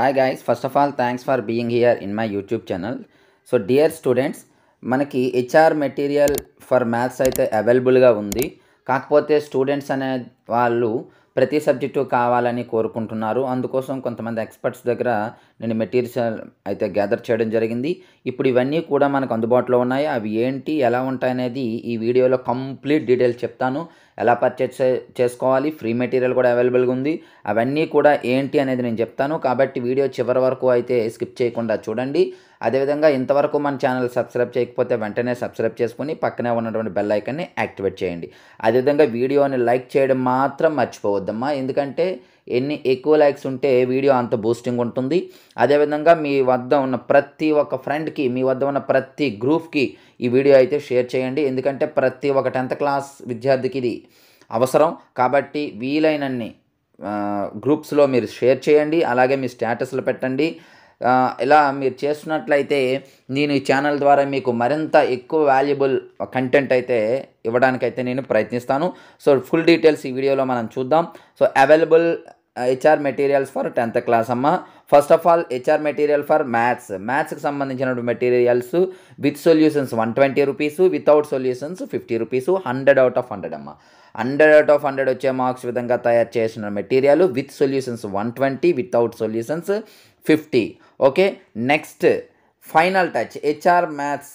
hi guys first of all thanks for being here in my YouTube channel so dear students మనకి HR material for maths అయితే అవైలబుల్గా ఉంది కాకపోతే students అనే వాళ్ళు ప్రతి సబ్జెక్టు కావాలని కోరుకుంటున్నారు అందుకోసం కొంతమంది ఎక్స్పర్ట్స్ దగ్గర నేను మెటీరియల్ అయితే గ్యాదర్ చేయడం జరిగింది ఇప్పుడు ఇవన్నీ కూడా మనకు అందుబాటులో ఉన్నాయి అవి ఏంటి ఎలా ఉంటాయనేది ఈ వీడియోలో కంప్లీట్ డీటెయిల్స్ చెప్తాను ఎలా పర్చేస్ చేసుకోవాలి ఫ్రీ మెటీరియల్ కూడా అవైలబుల్గా ఉంది అవన్నీ కూడా ఏంటి అనేది నేను చెప్తాను కాబట్టి వీడియో చివరి వరకు అయితే స్కిప్ చేయకుండా చూడండి అదేవిధంగా ఇంతవరకు మన ఛానల్ సబ్స్క్రైబ్ చేయకపోతే వెంటనే సబ్స్క్రైబ్ చేసుకుని పక్కనే ఉన్నటువంటి బెల్ ఐకన్ని యాక్టివేట్ చేయండి అదేవిధంగా వీడియోని లైక్ చేయడం మాత్రం మర్చిపోవద్దమ్మా ఎందుకంటే ఎన్ని ఎక్కువ లైక్స్ ఉంటే వీడియో అంత బూస్టింగ్ ఉంటుంది అదేవిధంగా మీ వద్ద ఉన్న ప్రతి ఒక్క ఫ్రెండ్కి మీ వద్ద ఉన్న ప్రతి గ్రూప్కి ఈ వీడియో అయితే షేర్ చేయండి ఎందుకంటే ప్రతి ఒక్క టెన్త్ క్లాస్ విద్యార్థికి ఇది అవసరం కాబట్టి వీలైనన్ని గ్రూప్స్లో మీరు షేర్ చేయండి అలాగే మీ స్టేటస్లో పెట్టండి ఆ, ఇలా మీరు చేస్తున్నట్లయితే నేను ఈ ఛానల్ ద్వారా మీకు మరింత ఎక్కువ వాల్యుబుల్ కంటెంట్ అయితే ఇవ్వడానికైతే నేను ప్రయత్నిస్తాను సో ఫుల్ డీటెయిల్స్ ఈ వీడియోలో మనం చూద్దాం so available HR materials for tenth class అమ్మ first of all HR material for maths మ్యాథ్స్కి సంబంధించిన materials with solutions one twenty rupees without solutions fifty rupees hundred out of hundred అమ్మ hundred out of hundred వచ్చే marks విధంగా తయారు చేసిన material with solutions one twenty without solutions fifty okay next final touch HR maths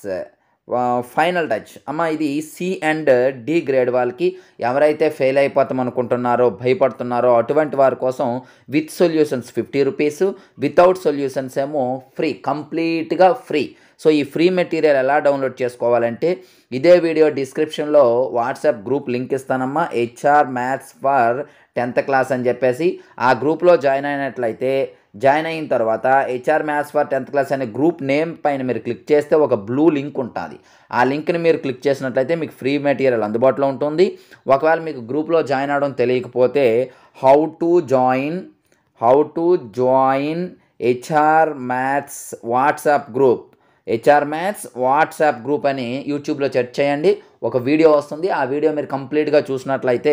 final touch అమ్మ ఇది C and D grade వాళ్ళకి ఎవరైతే fail అయిపోతాం అనుకుంటున్నారో భయపడుతున్నారో అటువంటి వారి కోసం with solutions fifty rupees without solutions ఏమో ఫ్రీ కంప్లీట్గా ఫ్రీ సో ఈ ఫ్రీ మెటీరియల్ ఎలా డౌన్లోడ్ చేసుకోవాలంటే ఇదే వీడియో డిస్క్రిప్షన్లో వాట్సాప్ గ్రూప్ లింక్ ఇస్తానమ్మా HR maths for tenth class అని చెప్పేసి ఆ గ్రూప్లో జాయిన్ అయినట్లయితే జాయిన్ అయిన తర్వాత HR maths for tenth class అనే గ్రూప్ నేమ్ పైన మీరు క్లిక్ చేస్తే ఒక బ్లూ లింక్ ఉంటుంది ఆ లింక్ని మీరు క్లిక్ చేసినట్లయితే మీకు ఫ్రీ మెటీరియల్ అందుబాటులో ఉంటుంది ఒకవేళ మీకు గ్రూప్లో జాయిన్ అవడం తెలియకపోతే how to join how to join HR maths WhatsApp group HR maths WhatsApp group అని యూట్యూబ్లో సెర్చ్ చేయండి ఒక వీడియో వస్తుంది ఆ వీడియో మీరు కంప్లీట్గా చూసినట్లయితే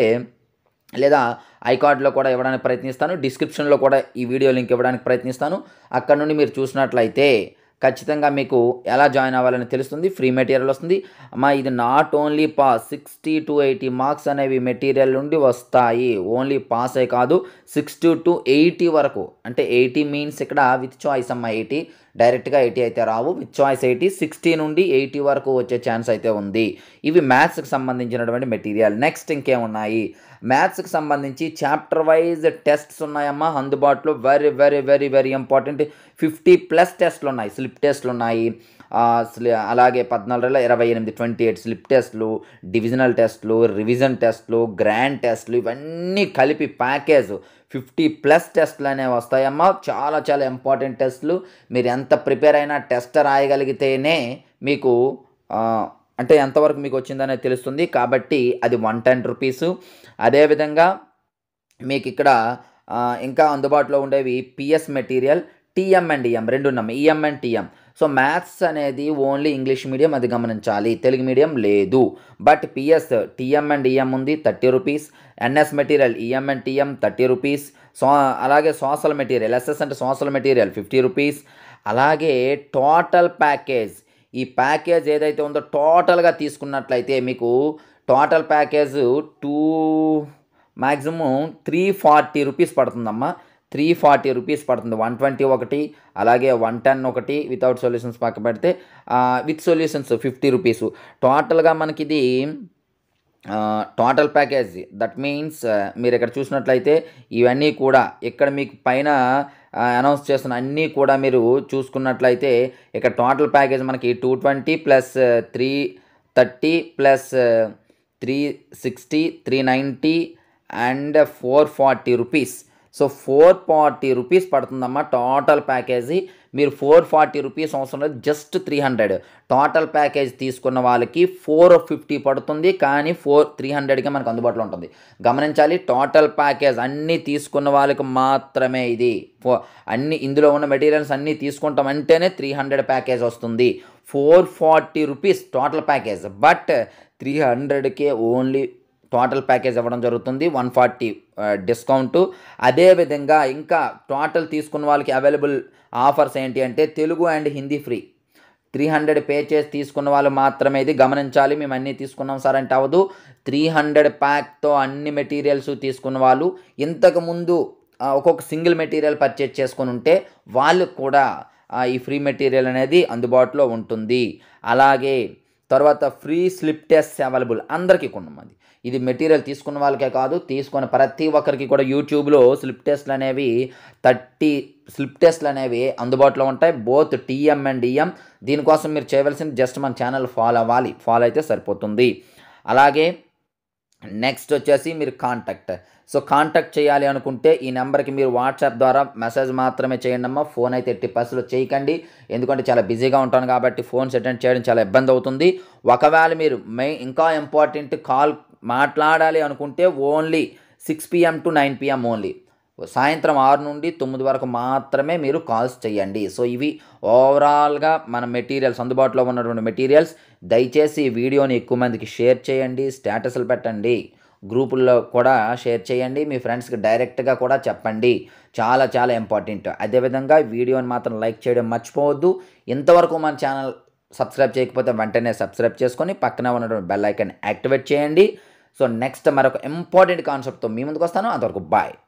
లేదా ఐకార్డ్లో కూడా ఇవ్వడానికి ప్రయత్నిస్తాను డిస్క్రిప్షన్లో కూడా ఈ వీడియో లింక్ ఇవ్వడానికి ప్రయత్నిస్తాను అక్కడ నుండి మీరు చూసినట్లయితే ఖచ్చితంగా మీకు ఎలా జాయిన్ అవ్వాలని తెలుస్తుంది ఫ్రీ మెటీరియల్ వస్తుంది అమ్మా ఇది not only pass sixty to eighty marks అనేవి మెటీరియల్ నుండి వస్తాయి ఓన్లీ పాసే కాదు సిక్స్టీ టు ఎయిటీ వరకు అంటే ఎయిటీ మీన్స్ ఇక్కడ విత్ చాయిస్ అమ్మ ఎయిటీ డైరెక్ట్గా ఎయిటీ అయితే రావు విత్ చాయిస్ ఎయిటీ సిక్స్టీ నుండి ఎయిటీ వరకు వచ్చే ఛాన్స్ అయితే ఉంది ఇవి మ్యాథ్స్కి సంబంధించినటువంటి మెటీరియల్ నెక్స్ట్ ఇంకేమున్నాయి మ్యాథ్స్కి సంబంధించి చాప్టర్ వైజ్ టెస్ట్స్ ఉన్నాయమ్మా అందుబాటులో very very very very important fifty plus టెస్ట్లు ఉన్నాయి స్లిప్ టెస్ట్లు ఉన్నాయి ఆ, స్లి- అలాగే పద్నాలుగు వేల ఇరవై ఎనిమిది ట్వంటీ ఎయిట్ స్లిప్ టెస్ట్లు డివిజనల్ టెస్ట్లు రివిజన్ టెస్ట్లు గ్రాండ్ టెస్ట్లు ఇవన్నీ కలిపి ప్యాకేజ్ ఫిఫ్టీ ప్లస్ టెస్ట్లు అనేవి వస్తాయమ్మా చాలా చాలా ఇంపార్టెంట్ టెస్ట్లు మీరు ఎంత ప్రిపేర్ అయినా టెస్ట్ రాయగలిగితేనే మీకు ఆ, అంటే ఎంతవరకు మీకు వచ్చిందనేది తెలుస్తుంది కాబట్టి అది వన్ టెన్ రూపీసు అదేవిధంగా మీకు ఇక్కడ ఆ, ఇంకా అందుబాటులో ఉండేవి PS material TM and EM రెండు ఉన్నాయి EM and TM so maths అనేది ఓన్లీ ఇంగ్లీష్ మీడియం అది గమనించాలి తెలుగు మీడియం లేదు but PS TM and EM ఉంది thirty rupees NS material EM and TM thirty rupees so అలాగే సోషల్ మెటీరియల్ ఎస్ఎస్ అంటే social material fifty rupees అలాగే total package ఈ package ఏదైతే ఉందో టోటల్గా తీసుకున్నట్లయితే మీకు total package two maximum three forty rupees పడుతుందమ్మా త్రీ ఫార్టీ రూపీస్ పడుతుంది వన్ ట్వంటీ ఒకటి అలాగే వన్ టెన్ ఒకటి వితౌట్ సొల్యూషన్స్ పక్క పెడితే విత్ సొల్యూషన్స్ ఫిఫ్టీ రూపీస్ టోటల్గా మనకి ఇది టోటల్ ప్యాకేజ్ దట్ మీన్స్ మీరు ఇక్కడ చూసినట్లయితే ఇవన్నీ కూడా ఇక్కడ మీకు పైన అనౌన్స్ చేస్తున్న అన్నీ కూడా మీరు చూసుకున్నట్లయితే ఇక్కడ టోటల్ ప్యాకేజ్ మనకి two twenty plus three thirty plus three sixty three ninety and four forty rupees so four forty rupees పడుతుందమ్మా టోటల్ ప్యాకేజీ మీరు ఫోర్ ఫార్టీ రూపీస్ అవసరం లేదు just three hundred total package తీసుకున్న వాళ్ళకి ఫోర్ ఫిఫ్టీ పడుతుంది కానీ four three హండ్రెడ్కి మనకు అందుబాటులో ఉంటుంది గమనించాలి టోటల్ ప్యాకేజ్ అన్నీ తీసుకున్న వాళ్ళకి మాత్రమే ఇది ఫో అన్ని ఇందులో ఉన్న మెటీరియల్స్ అన్నీ తీసుకుంటాం అంటేనే త్రీ హండ్రెడ్ ప్యాకేజ్ వస్తుంది four forty rupees total package but three హండ్రెడ్కే ఓన్లీ టోటల్ ప్యాకేజ్ ఇవ్వడం జరుగుతుంది వన్ ఫార్టీ డిస్కౌంట్ అదేవిధంగా ఇంకా టోటల్ తీసుకున్న వాళ్ళకి అవైలబుల్ ఆఫర్స్ ఏంటి అంటే Telugu and Hindi free three hundred pay చేసి తీసుకున్న వాళ్ళు మాత్రమే ఇది గమనించాలి మేము అన్నీ తీసుకున్నాం సార్ అంటే అవ్వదు త్రీ హండ్రెడ్ ప్యాక్తో అన్ని మెటీరియల్స్ తీసుకున్న వాళ్ళు ఇంతకుముందు ఆ, ఒక్కొక్క సింగిల్ మెటీరియల్ పర్చేజ్ చేసుకుని ఉంటే వాళ్ళకు కూడా ఆ, ఈ ఫ్రీ మెటీరియల్ అనేది అందుబాటులో ఉంటుంది అలాగే తర్వాత ఫ్రీ స్లిప్ టెస్ట్ అవైలబుల్ అందరికీ కొన్నది ఇది మెటీరియల్ తీసుకున్న వాళ్ళకే కాదు తీసుకున్న ప్రతి ఒక్కరికి కూడా యూట్యూబ్లో స్లిప్ టెస్ట్లు అనేవి థర్టీ స్లిప్ టెస్ట్లు అనేవి అందుబాటులో ఉంటాయి బోత్ టీఎం అండ్ డిఎం దీనికోసం మీరు చేయవలసింది జస్ట్ మన ఛానల్ ఫాలో అవ్వాలి ఫాలో అయితే సరిపోతుంది అలాగే నెక్స్ట్ వచ్చేసి మీరు కాంటాక్ట్ సో కాంటాక్ట్ చేయాలి అనుకుంటే ఈ నెంబర్కి మీరు వాట్సాప్ ద్వారా మెసేజ్ మాత్రమే చేయండి అమ్మా ఫోన్ అయితే ఎట్టి పరిస్థితుల్లో చేయకండి ఎందుకంటే చాలా బిజీగా ఉంటాను కాబట్టి ఫోన్స్ అటెండ్ చేయడం చాలా ఇబ్బంది అవుతుంది ఒకవేళ మీరు మెయిన్ ఇంకా ఇంపార్టెంట్ కాల్ మాట్లాడాలి అనుకుంటే only six PM to nine PM only సాయంత్రం ఆరు నుండి తొమ్మిది వరకు మాత్రమే మీరు కాల్స్ చేయండి సో ఇవి ఓవరాల్గా మన మెటీరియల్స్ అందుబాటులో ఉన్నటువంటి మెటీరియల్స్ దయచేసి ఈ వీడియోని ఎక్కువ మందికి షేర్ చేయండి స్టేటస్లు పెట్టండి గ్రూపుల్లో కూడా షేర్ చేయండి మీ ఫ్రెండ్స్కి డైరెక్ట్గా కూడా చెప్పండి చాలా చాలా ఇంపార్టెంట్ అదేవిధంగా వీడియోని మాత్రం లైక్ చేయడం మర్చిపోవద్దు ఇంతవరకు మన ఛానల్ సబ్స్క్రైబ్ చేయకపోతే వెంటనే సబ్స్క్రైబ్ చేసుకొని పక్కన ఉన్నటువంటి బెల్ ఐకాన్ యాక్టివేట్ చేయండి సో నెక్స్ట్ మరొక ఇంపార్టెంట్ కాన్సెప్ట్తో మీ ముందుకు వస్తాను అంతవరకు బాయ్